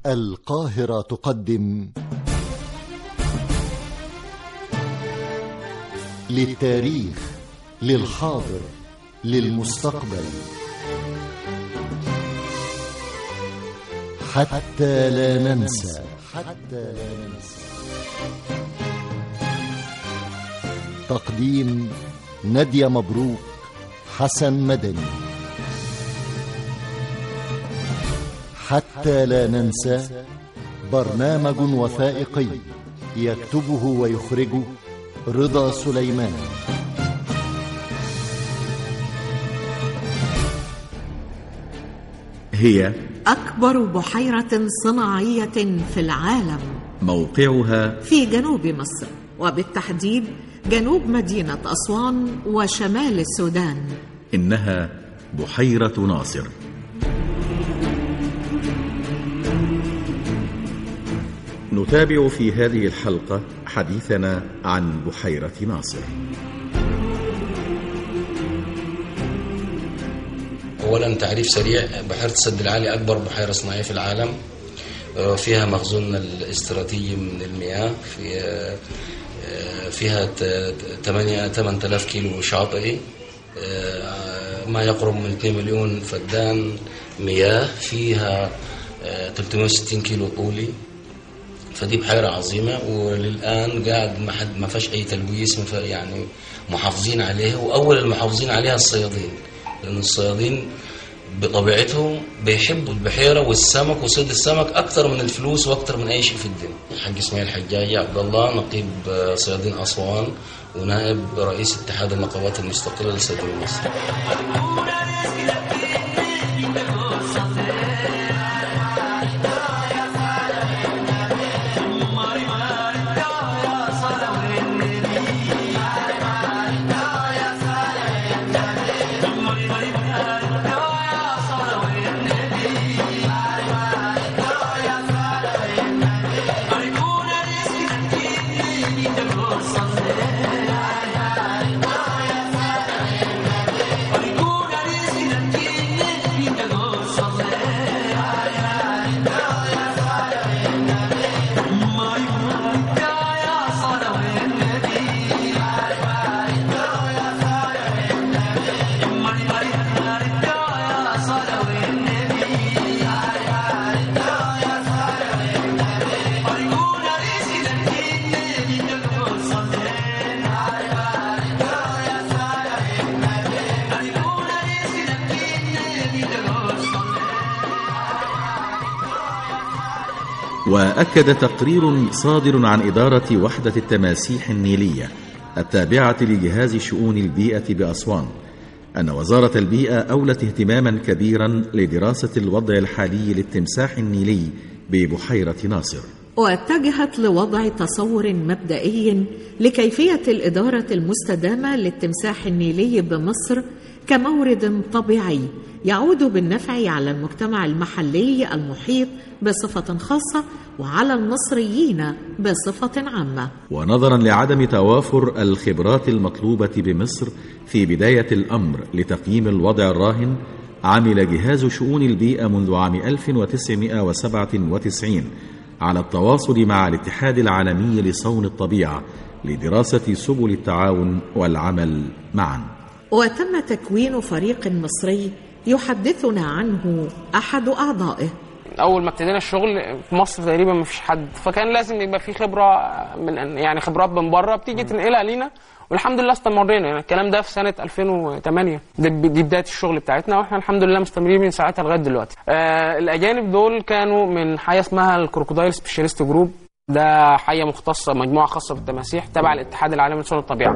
القاهرة تقدم للتاريخ للحاضر للمستقبل حتى لا ننسى حتى لا ننسى تقديم نادية مبروك حسن مدني حتى لا ننسى برنامج وثائقي يكتبه ويخرجه رضا سليمان هي أكبر بحيرة صناعية في العالم موقعها في جنوب مصر وبالتحديد جنوب مدينة أسوان وشمال السودان إنها بحيرة ناصر نتابع في هذه الحلقة حديثنا عن بحيرة ناصر اولا تعريف سريع بحيره السد العالي اكبر بحيره صناعيه في العالم آه، فيها مخزوننا الاستراتيجي من المياه في آه، فيها 8 8000 كيلو شاطئي آه، ما يقرب من 2 مليون فدان مياه فيها 360 كيلو طولي فدي بحيرة عظيمة وللآن قاعد ما حد ما فيش أي تلويث ما في- يعني محافظين عليها وأول المحافظين عليها الصيادين لأن الصيادين بطبيعتهم بيحبوا البحيرة والسمك وصيد السمك أكثر من الفلوس وأكثر من أي شيء في الدنيا الحاج إسماعيل حجاجي عبد الله نقيب آه، صيادين أسوان ونائب رئيس اتحاد النقابات المستقلة لصيد مصر وأكد تقرير صادر عن إدارة وحدة التماسيح النيلية التابعة لجهاز شؤون البيئة بأسوان أن وزارة البيئة أولت اهتماما كبيرا لدراسة الوضع الحالي للتمساح النيلي ببحيرة ناصر واتجهت لوضع تصور مبدئي لكيفية الإدارة المستدامة للتمساح النيلي بمصر كمورد طبيعي يعود بالنفع على المجتمع المحلي المحيط بصفة خاصة وعلى المصريين بصفة عامة ونظرا لعدم توافر الخبرات المطلوبة بمصر في بداية الأمر لتقييم الوضع الراهن عمل جهاز شؤون البيئة منذ عام 1997 على التواصل مع الاتحاد العالمي لصون الطبيعة لدراسة سبل التعاون والعمل معا وتم تكوين فريق مصري يحدثنا عنه أحد أعضائه اول ما ابتدينا الشغل في مصر تقريبا ما فيش حد فكان لازم يبقى في خبره من يعني خبرات من بره بتيجي تنقلها لينا والحمد لله استمرينا يعني الكلام ده في سنه 2008 دي دي بدايه الشغل بتاعتنا واحنا الحمد لله مستمرين من ساعتها لغايه دلوقتي آه الاجانب دول كانوا من حاجه اسمها الكروكودايل سبيشاليست جروب ده حاجه مختصه مجموعه خاصه بالتماسيح تبع الاتحاد العالمي لصون الطبيعه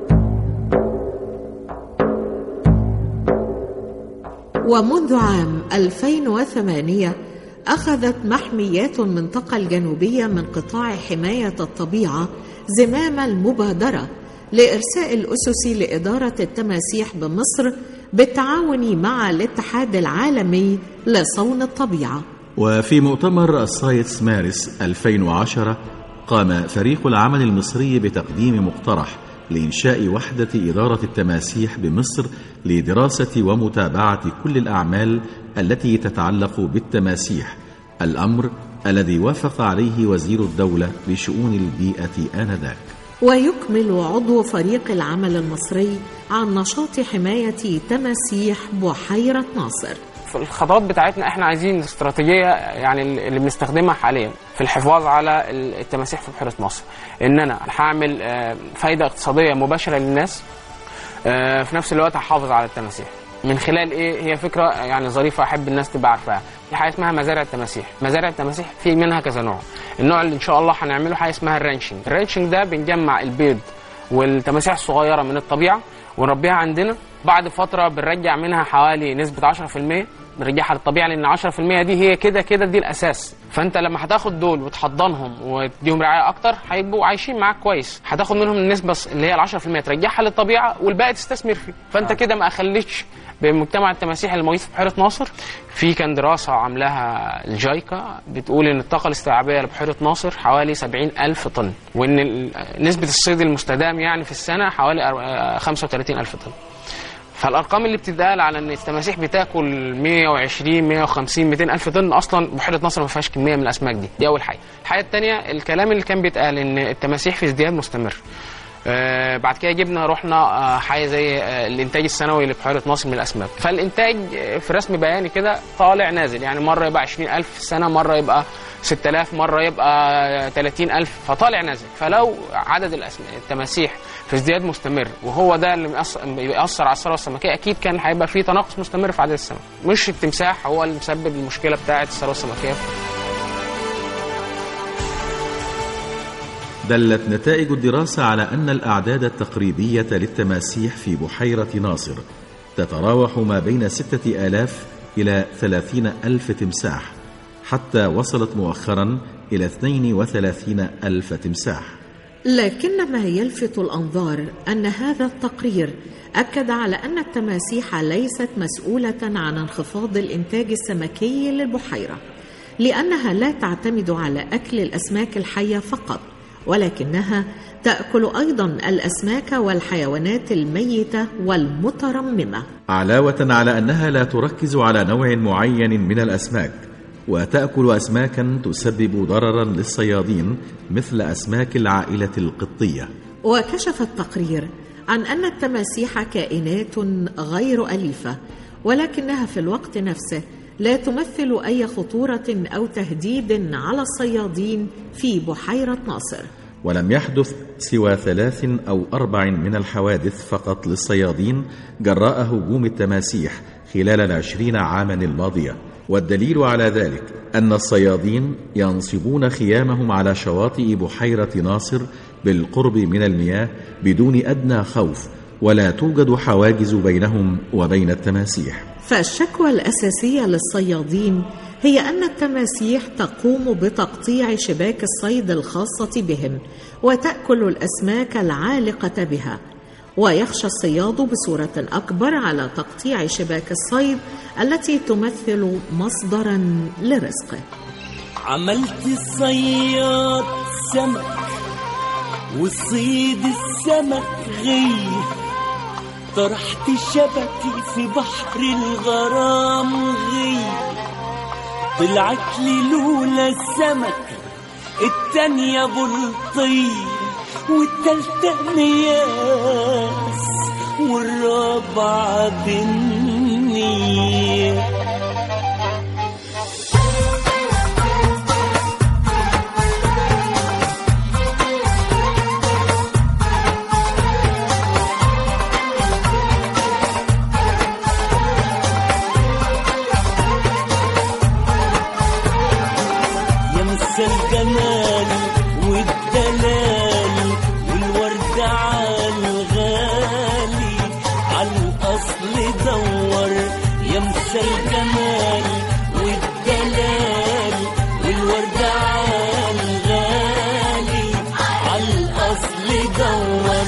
ومنذ عام 2008 أخذت محميات المنطقة الجنوبية من قطاع حماية الطبيعة زمام المبادرة لإرساء الأسس لإدارة التماسيح بمصر بالتعاون مع الاتحاد العالمي لصون الطبيعة وفي مؤتمر السايتس مارس 2010 قام فريق العمل المصري بتقديم مقترح لإنشاء وحدة إدارة التماسيح بمصر لدراسة ومتابعة كل الأعمال التي تتعلق بالتماسيح الأمر الذي وافق عليه وزير الدولة لشؤون البيئة آنذاك ويكمل عضو فريق العمل المصري عن نشاط حماية تماسيح بحيرة ناصر في الخطوات بتاعتنا احنا عايزين استراتيجيه يعني اللي بنستخدمها حاليا في الحفاظ على التماسيح في بحيره مصر ان انا هعمل آه، فايده اقتصاديه مباشره للناس آه، في نفس الوقت هحافظ على التماسيح من خلال ايه هي فكره يعني ظريفه احب الناس تبقى عارفاها في حاجه اسمها مزارع التماسيح مزارع التماسيح في منها كذا نوع النوع اللي ان شاء الله هنعمله حاجه اسمها الرانشنج الرانشنج ده بنجمع البيض والتماسيح الصغيره من الطبيعه ونربيها عندنا بعد فتره بنرجع منها حوالي نسبه 10% بنرجعها للطبيعه لان 10% دي هي كده كده دي الاساس فانت لما هتاخد دول وتحضنهم وتديهم رعايه اكتر هيبقوا عايشين معاك كويس هتاخد منهم النسبه اللي هي ال 10% ترجعها للطبيعه والباقي تستثمر فيه فانت كده ما اخليتش بمجتمع التماسيح اللي موجود في بحيره ناصر في كان دراسه عاملاها الجايكا بتقول ان الطاقه الاستيعابيه لبحيره ناصر حوالي 70 الف طن وان ال- نسبه الصيد المستدام يعني في السنه حوالي أر- 35 الف طن فالارقام اللي بتتقال على ان التماسيح بتاكل 120 150 200 الف طن اصلا بحيره نصر ما فيهاش كميه من الاسماك دي دي اول حاجه الحاجه الثانيه الكلام اللي كان بيتقال ان التماسيح في ازدياد مستمر آه بعد كده جبنا رحنا آه حاجه زي آه الانتاج السنوي لبحيره ناصر من الاسماك فالانتاج آه، في رسم بياني كده طالع نازل يعني مره يبقى 20000 في السنه مره يبقى 6000 مره يبقى 30000 فطالع نازل فلو عدد الأسم- التماسيح في ازدياد مستمر وهو ده اللي بيأثر, بيأثر على الثروه السمكيه اكيد كان هيبقى في تناقص مستمر في عدد السمك مش التمساح هو اللي مسبب المشكله بتاعه الثروه السمكيه دلت نتائج الدراسة على أن الأعداد التقريبية للتماسيح في بحيرة ناصر تتراوح ما بين ستة آلاف إلى ثلاثين ألف تمساح حتى وصلت مؤخرا إلى اثنين وثلاثين ألف تمساح لكن ما يلفت الانظار ان هذا التقرير اكد على ان التماسيح ليست مسؤوله عن انخفاض الانتاج السمكي للبحيره لانها لا تعتمد على اكل الاسماك الحيه فقط ولكنها تاكل ايضا الاسماك والحيوانات الميته والمترممه علاوة على أنها لا تركز على نوع معين من الأسماك وتأكل أسماكا تسبب ضررا للصيادين مثل أسماك العائلة القطية وكشف التقرير عن ان التماسيح كائنات غير اليفه ولكنها في الوقت نفسه لا تمثل اي خطوره او تهديد على الصيادين في بحيره ناصر ولم يحدث سوى ثلاث أو أربع من الحوادث فقط للصيادين جراء هجوم التماسيح خلال العشرين عاما الماضية والدليل على ذلك أن الصيادين ينصبون خيامهم على شواطئ بحيرة ناصر بالقرب من المياه بدون أدنى خوف ولا توجد حواجز بينهم وبين التماسيح فالشكوى الاساسيه للصيادين هي ان التماسيح تقوم بتقطيع شباك الصيد الخاصه بهم وتاكل الاسماك العالقه بها ويخشى الصياد بصوره اكبر على تقطيع شباك الصيد التي تمثل مصدرا لرزقه عملت الصياد سمك وصيد السمك غي طرحت شبكي في بحر الغرام غي طلعت لي لولا السمك التانية بلطية والتالتة مياس والرابعة بنية يا مس الجمال والدلال والورد عالغالي عالأصل دور يا مس الجمال والدلال والورد عالغالي عالأصل دور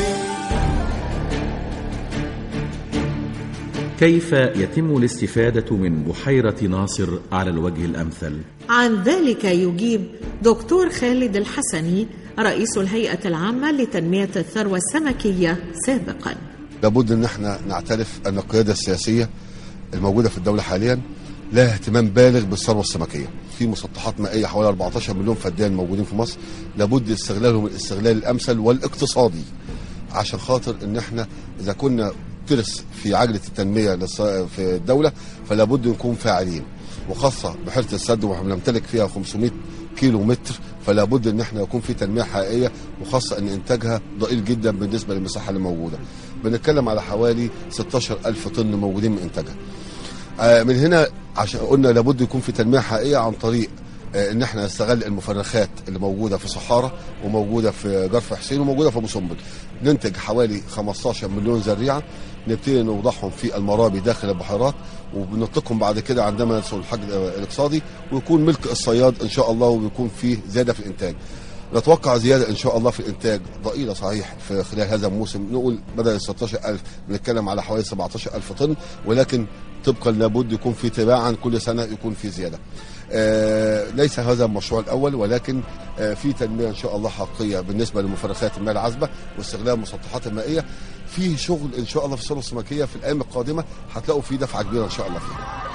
كيف يتم الاستفادة من بحيرة ناصر على الوجه الأمثل؟ عن ذلك يجيب دكتور خالد الحسني رئيس الهيئه العامه لتنميه الثروه السمكيه سابقا لابد ان احنا نعترف ان القياده السياسيه الموجوده في الدوله حاليا لها اهتمام بالغ بالثروه السمكيه في مسطحات مائيه حوالي 14 مليون فدان موجودين في مصر لابد استغلالهم الاستغلال الامثل والاقتصادي عشان خاطر ان احنا اذا كنا ترس في عجله التنميه للص- في الدوله فلا بد نكون فاعلين وخاصه بحيره السد واحنا بنمتلك فيها 500 كيلو متر فلا بد ان احنا يكون في تنميه حقيقيه وخاصه ان انتاجها ضئيل جدا بالنسبه للمساحه اللي موجوده بنتكلم على حوالي 16 الف طن موجودين من انتاجها آه، من هنا عشان قلنا لابد يكون في تنميه حقيقيه عن طريق آه، ان احنا نستغل المفرخات اللي موجوده في صحارى وموجوده في جرف حسين وموجوده في ابو سمبل ننتج حوالي 15 مليون ذريعه نبتدي نوضعهم في المرابي داخل البحيرات وبنطلقهم بعد كده عندما يصل الحج الاقتصادي ويكون ملك الصياد ان شاء الله ويكون فيه زياده في الانتاج نتوقع زياده ان شاء الله في الانتاج ضئيله صحيح في خلال هذا الموسم نقول بدل ال 16000 بنتكلم على حوالي 17000 طن ولكن طبقا لابد يكون في تباعا كل سنه يكون في زياده. آه ليس هذا المشروع الاول ولكن آه في تنميه ان شاء الله حقيقيه بالنسبه لمفرخات المياه العذبه واستغلال المسطحات المائيه في شغل ان شاء الله في الثروه السمكيه في الايام القادمه هتلاقوا فيه دفعه كبيره ان شاء الله فيه.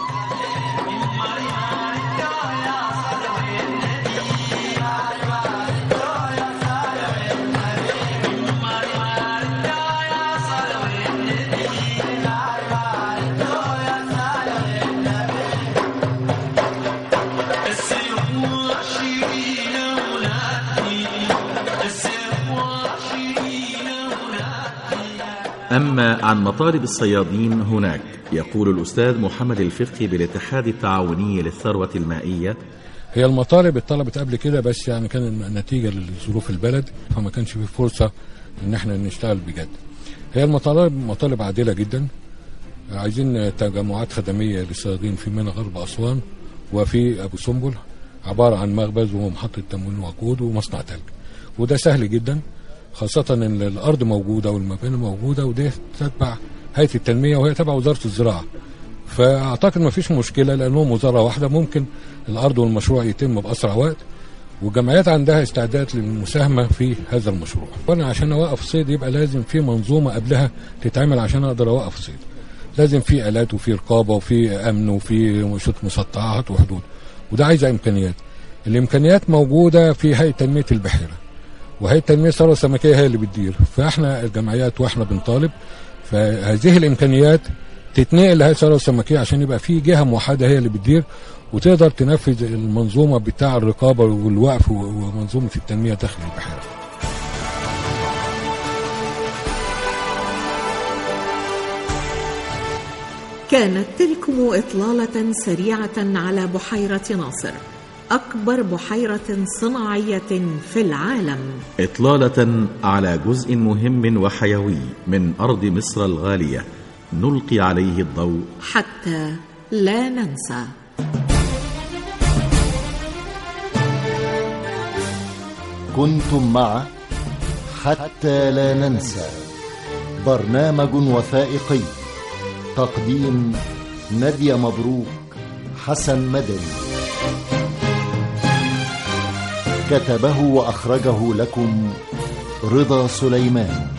أما عن مطالب الصيادين هناك يقول الأستاذ محمد الفقي بالاتحاد التعاوني للثروة المائية هي المطالب اتطلبت قبل كده بس يعني كان نتيجة لظروف البلد فما كانش في فرصة ان احنا نشتغل بجد هي المطالب مطالب عادلة جدا عايزين تجمعات خدمية للصيادين في منى غرب أسوان وفي أبو سمبل عبارة عن مخبز ومحطة تموين وقود ومصنع تلج وده سهل جدا خاصة ان الأرض موجودة والمباني موجودة ودي تتبع هيئة التنمية وهي تبع وزارة الزراعة فاعتقد ما فيش مشكله لانهم وزاره واحده ممكن الارض والمشروع يتم باسرع وقت والجمعيات عندها استعداد للمساهمه في هذا المشروع وانا عشان اوقف صيد يبقى لازم في منظومه قبلها تتعمل عشان اقدر اوقف صيد لازم في الات وفي رقابه وفي امن وفي شوط مسطحات وحدود وده عايزه امكانيات الامكانيات موجوده في هيئه تنميه البحيره وهيئه تنميه الثروه السمكيه هي اللي بتدير فاحنا الجمعيات واحنا بنطالب فهذه الامكانيات تتنقل لهيئه الثروه السمكيه عشان يبقى في جهه موحده هي اللي بتدير وتقدر تنفذ المنظومه بتاع الرقابه والوقف ومنظومه التنميه داخل البحيره. كانت تلكم إطلالة سريعة على بحيرة ناصر أكبر بحيرة صناعية في العالم إطلالة على جزء مهم وحيوي من أرض مصر الغالية نلقي عليه الضوء حتى لا ننسى كنتم مع حتى لا ننسى برنامج وثائقي تقديم نادية مبروك حسن مدني كتبه وأخرجه لكم رضا سليمان